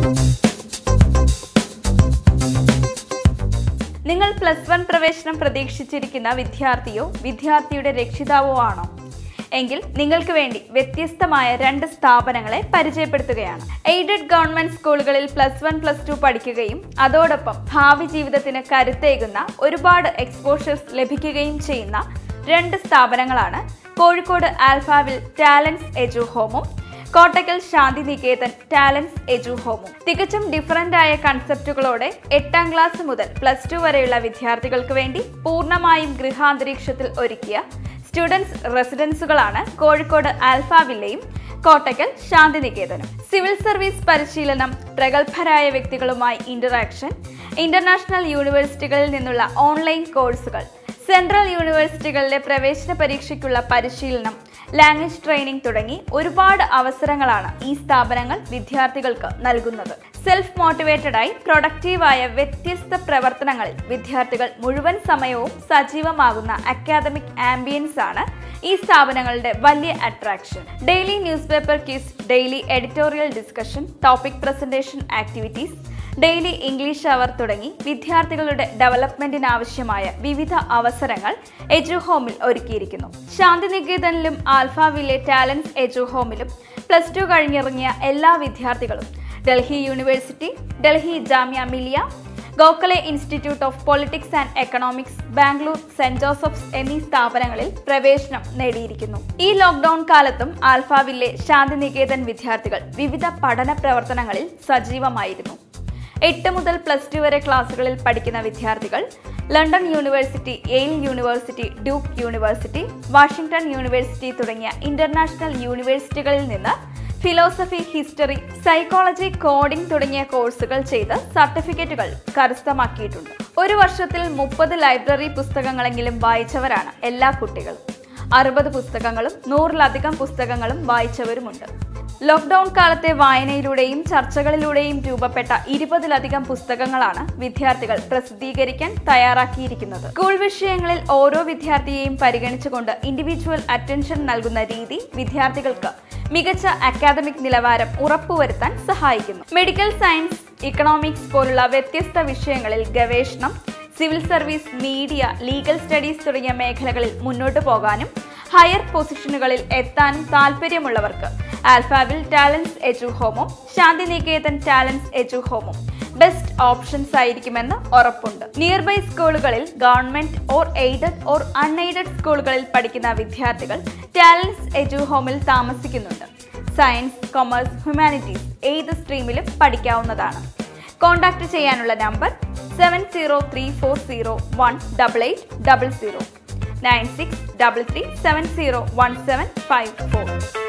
നിങ്ങൾ plus one പ്രവേശനം പ്രതീക്ഷിച്ചിരിക്കുന്ന വിദ്യാർത്ഥിയോ വിദ്യാർത്ഥിയുടെ രക്ഷിതാവോ ആണോ എങ്കിൽ നിങ്ങൾക്ക് വേണ്ടി വ്യത്യസ്തമായ രണ്ട് സ്ഥാപനങ്ങളെ പരിചയപ്പെടുത്തുകയാണ് എയ്ഡഡ് ഗവൺമെന്റ് സ്കൂളുകളിൽ പ്ലസ് വൺ പ്ലസ് ടു പഠിക്കുകയും അതോടൊപ്പം ഭാവി ജീവിതത്തിന് കരുത്തേകുന്ന ഒരുപാട് എക്സ്പോഷേഴ്സ് ലഭിക്കുകയും ചെയ്യുന്ന രണ്ട് സ്ഥാപനങ്ങളാണ് കോഴിക്കോട് ആൽഫാവിൽ ടാലൻസ് എജു ഹോമും കോട്ടക്കൽ ശാന്തി നികേതൻ ടാലൻസ് എജു ഹോമും തികച്ചും ഡിഫറൻ്റ് ആയ കൺസെപ്റ്റുകളോടെ എട്ടാം ക്ലാസ് മുതൽ പ്ലസ് ടു വരെയുള്ള വിദ്യാർത്ഥികൾക്ക് വേണ്ടി പൂർണ്ണമായും ഗൃഹാന്തരീക്ഷത്തിൽ ഒരുക്കിയ സ്റ്റുഡൻസ് റെസിഡൻസുകളാണ് കോഴിക്കോട് ആൽഫ വില്ലയും കോട്ടക്കൽ ശാന്തി നികേതനും സിവിൽ സർവീസ് പരിശീലനം പ്രഗത്ഭരായ വ്യക്തികളുമായി ഇന്ററാക്ഷൻ ഇന്റർനാഷണൽ യൂണിവേഴ്സിറ്റികളിൽ നിന്നുള്ള ഓൺലൈൻ കോഴ്സുകൾ സെൻട്രൽ യൂണിവേഴ്സിറ്റികളിലെ പ്രവേശന പരീക്ഷയ്ക്കുള്ള പരിശീലനം ലാംഗ്വേജ് ട്രെയിനിങ് തുടങ്ങി ഒരുപാട് അവസരങ്ങളാണ് ഈ സ്ഥാപനങ്ങൾ വിദ്യാർത്ഥികൾക്ക് നൽകുന്നത് സെൽഫ് മോട്ടിവേറ്റഡായി പ്രൊഡക്റ്റീവായ വ്യത്യസ്ത പ്രവർത്തനങ്ങളിൽ വിദ്യാർത്ഥികൾ മുഴുവൻ സമയവും സജീവമാകുന്ന അക്കാദമിക് ആംബിയൻസ് ആണ് ഈ സ്ഥാപനങ്ങളുടെ വലിയ attraction daily news paper quiz daily editorial discussion topic presentation activities daily English hour തുടങ്ങി വിദ്യാർത്ഥികളുടെ ഡെവലപ്മെന്റിന് ആവശ്യമായ വിവിധ അവസരങ്ങൾ എജു ഹോമിൽ ഒരുക്കിയിരിക്കുന്നു ശാന്തിനികേതനിലും ആൽഫ വില്ലെ ടാലൻസ് എജു ഹോമിലും പ്ലസ് ടു കഴിഞ്ഞിറങ്ങിയ എല്ലാ വിദ്യാർത്ഥികളും Delhi university Delhi Jamia Millia Gokhale institute of politics and economics Bangalore saint Joseph's എന്നീ സ്ഥാപനങ്ങളിൽ പ്രവേശനം നേടിയിരിക്കുന്നു ഈ ലോക്ക്ഡൌൺ കാലത്തും ആൽഫാവിലെ ശാന്തിനികേതൻ വിദ്യാർത്ഥികൾ വിവിധ പഠന പ്രവർത്തനങ്ങളിൽ സജീവമായിരുന്നു എട്ട് മുതൽ പ്ലസ് ടു വരെ ക്ലാസ്സുകളിൽ പഠിക്കുന്ന വിദ്യാർത്ഥികൾ London university Yale university Duke university Washington university തുടങ്ങിയ ഇന്റർനാഷണൽ യൂണിവേഴ്സിറ്റികളിൽ നിന്ന് ഫിലോസഫി ഹിസ്റ്ററി സൈക്കോളജി കോഡിംഗ് തുടങ്ങിയ കോഴ്സുകൾ ചെയ്ത് സർട്ടിഫിക്കറ്റുകൾ കരസ്ഥമാക്കിയിട്ടുണ്ട് ഒരു വർഷത്തിൽ മുപ്പത് ലൈബ്രറി പുസ്തകങ്ങളെങ്കിലും വായിച്ചവരാണ് എല്ലാ കുട്ടികളും അറുപത് പുസ്തകങ്ങളും നൂറിലധികം പുസ്തകങ്ങളും വായിച്ചവരുമുണ്ട് ലോക്ക്ഡൌൺ കാലത്തെ വായനയിലൂടെയും ചർച്ചകളിലൂടെയും രൂപപ്പെട്ട ഇരുപതിലധികം പുസ്തകങ്ങളാണ് വിദ്യാർത്ഥികൾ പ്രസിദ്ധീകരിക്കാൻ തയ്യാറാക്കിയിരിക്കുന്നത് സ്കൂൾ വിഷയങ്ങളിൽ ഓരോ വിദ്യാർത്ഥിയെയും പരിഗണിച്ചുകൊണ്ട് ഇൻഡിവിജ്വൽ അറ്റൻഷൻ നൽകുന്ന രീതി വിദ്യാർത്ഥികൾക്ക് മികച്ച അക്കാദമിക് നിലവാരം ഉറപ്പുവരുത്താൻ സഹായിക്കുന്നു മെഡിക്കൽ സയൻസ് ഇക്കണോമിക്സ് പോലുള്ള വ്യത്യസ്ത വിഷയങ്ങളിൽ ഗവേഷണം civil service media legal studies തുടങ്ങിയ മേഖലകളിൽ മുന്നോട്ട് പോകാനും ഹയർ പൊസിഷനുകളിൽ എത്താനും താല്പര്യമുള്ളവർക്ക് ആൽഫാവിൽ ടാലൻസ് എജു ഹോമും ശാന്തിനികേതൻ ടാലൻസ് എജു ഹോമും ബെസ്റ്റ് ഓപ്ഷൻസ് ആയിരിക്കുമെന്ന് ഉറപ്പുണ്ട് നിയർ ബൈ സ്കൂളുകളിൽ government or aided or unaided സ്കൂളുകളിൽ പഠിക്കുന്ന വിദ്യാർത്ഥികൾ ടാലൻസ് എജു ഹോമിൽ താമസിക്കുന്നുണ്ട് സയൻസ് കൊമേഴ്സ് ഹ്യൂമാനിറ്റീസ് ഏത് സ്ട്രീമിലും പഠിക്കാവുന്നതാണ് കോൺടാക്ട് ചെയ്യാനുള്ള number seven zero three four zero one double eight double zero nine six double three seven zero one seven five four